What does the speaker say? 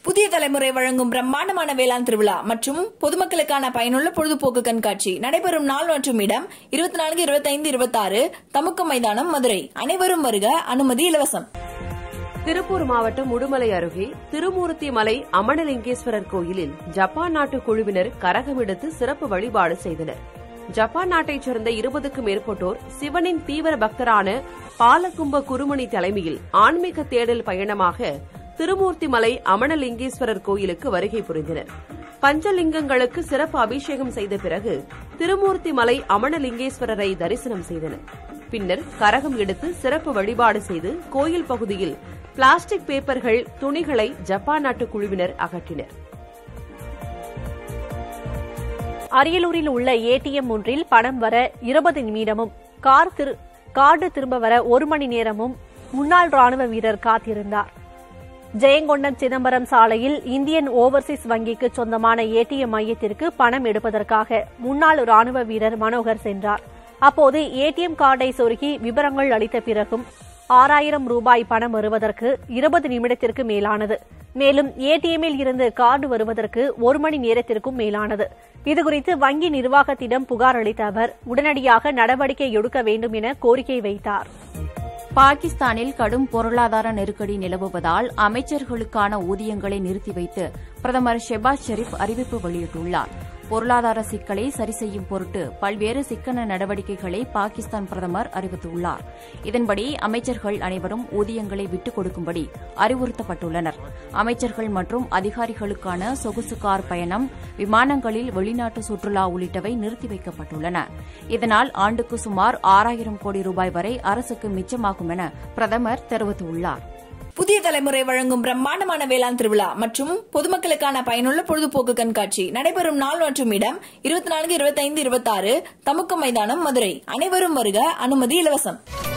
புதிய தலைமுறை வழங்கும் பிரம்மாண்டமான வேளாண் திருவிழா மற்றும் பொதுமக்களுக்கான பயனுள்ள பொழுதுபோக்கு கண்காட்சி நடைபெறும் நாள் மற்றும் இடம் இருபத்தி நான்கு இருபத்தைந்து இருபத்தாறு தமுக்க மைதானம் மதுரை அனைவரும் வருக அனுமதி இலவசம் திருப்பூர் மாவட்டம் உடுமலை அருகே திருமூர்த்தி மலை அமனலிங்கேஸ்வரர் கோயிலில் ஜப்பான் நாட்டு குழுவினர் கரகம் எடுத்து சிறப்பு வழிபாடு செய்தனர் ஜப்பான் நாட்டைச் சேர்ந்த இருபதுக்கும் மேற்பட்டோர் சிவனின் தீவிர பக்தரான பாலகும்ப குருமணி தலைமையில் ஆன்மீக தேடல் பயணமாக திருமூர்த்தி மலை அமனலிங்கேஸ்வரர் கோயிலுக்கு வருகை புரிந்தனர் பஞ்சலிங்கங்களுக்கு சிறப்பு அபிஷேகம் செய்த பிறகு திருமூர்த்தி மலை அமனலிங்கேஸ்வரரை தரிசனம் செய்தனர் பின்னர் கரகம் எடுத்து சிறப்பு வழிபாடு செய்து கோயில் பகுதியில் பிளாஸ்டிக் பேப்பர்கள் துணிகளை ஜப்பான் நாட்டு குழுவினர் அகற்றினர் அரியலூரில் உள்ள ஏடிஎம் ஒன்றில் பணம் வர இருபது நிமிடமும் கார் திரு கார்டு திரும்ப வர ஒரு மணி நேரமும் முன்னாள் ராணுவ வீரர் காத்திருந்தார் ஜெயங்கொண்டம் சிதம்பரம் சாலையில் இந்தியன் ஓவர்சீஸ் வங்கிக்கு சொந்தமான ஏடிஎம் மையத்திற்கு பணம் எடுப்பதற்காக முன்னாள் ராணுவ வீரர் மனோகர் சென்றார் அப்போது ஏடிஎம் கார்டை சொருகி விவரங்கள் அளித்த பிறகும் ஆறாயிரம் ரூபாய் பணம் வருவதற்கு இருபது நிமிடத்திற்கு மேலானது மேலும் ஏடிஎம்மில் இருந்து கார்டு வருவதற்கு ஒரு மணி நேரத்திற்கும் மேலானது இதுகுறித்து வங்கி நிர்வாகத்திடம் புகார் அளித்த அவர் உடனடியாக நடவடிக்கை எடுக்க வேண்டும் என கோரிக்கை வைத்தார் பாகிஸ்தானில் கடும் பொருளாதார நெருக்கடி நிலவுவதால் அமைச்சர்களுக்கான ஊதியங்களை நிறுத்தி வைத்து பிரதமர் ஷெபாஸ் ஷெரீப் அறிவிப்பு வெளியிட்டுள்ளார் பொருளாதார சிக்கலை சரி செய்யும் பொருட்டு பல்வேறு சிக்கன நடவடிக்கைகளை பாகிஸ்தான் பிரதமர் அறிவித்துள்ளார் இதன்படி அமைச்சர்கள் அனைவரும் ஊதியங்களை விட்டுக் கொடுக்கும்படி அறிவுறுத்தப்பட்டுள்ளனர் அமைச்சர்கள் மற்றும் அதிகாரிகளுக்கான சொகுசு கார் பயணம் விமானங்களில் வெளிநாட்டு சுற்றுலா உள்ளிட்டவை நிறுத்தி வைக்கப்பட்டுள்ளன இதனால் ஆண்டுக்கு சுமார் ஆறாயிரம் கோடி ரூபாய் வரை அரசுக்கு மிச்சமாகும் என பிரதமர் தெரிவித்துள்ளார் புதிய தலைமுறை வழங்கும் பிரம்மாண்டமான வேளாண் திருவிழா மற்றும் பொதுமக்களுக்கான பயனுள்ள பொழுதுபோக்கு கண்காட்சி நடைபெறும் நாள் மற்றும் இடம் இருபத்தி நான்கு இருபத்தைந்து இருபத்தாறு தமுக்க மைதானம் மதுரை அனைவரும் வருக அனுமதி இலவசம்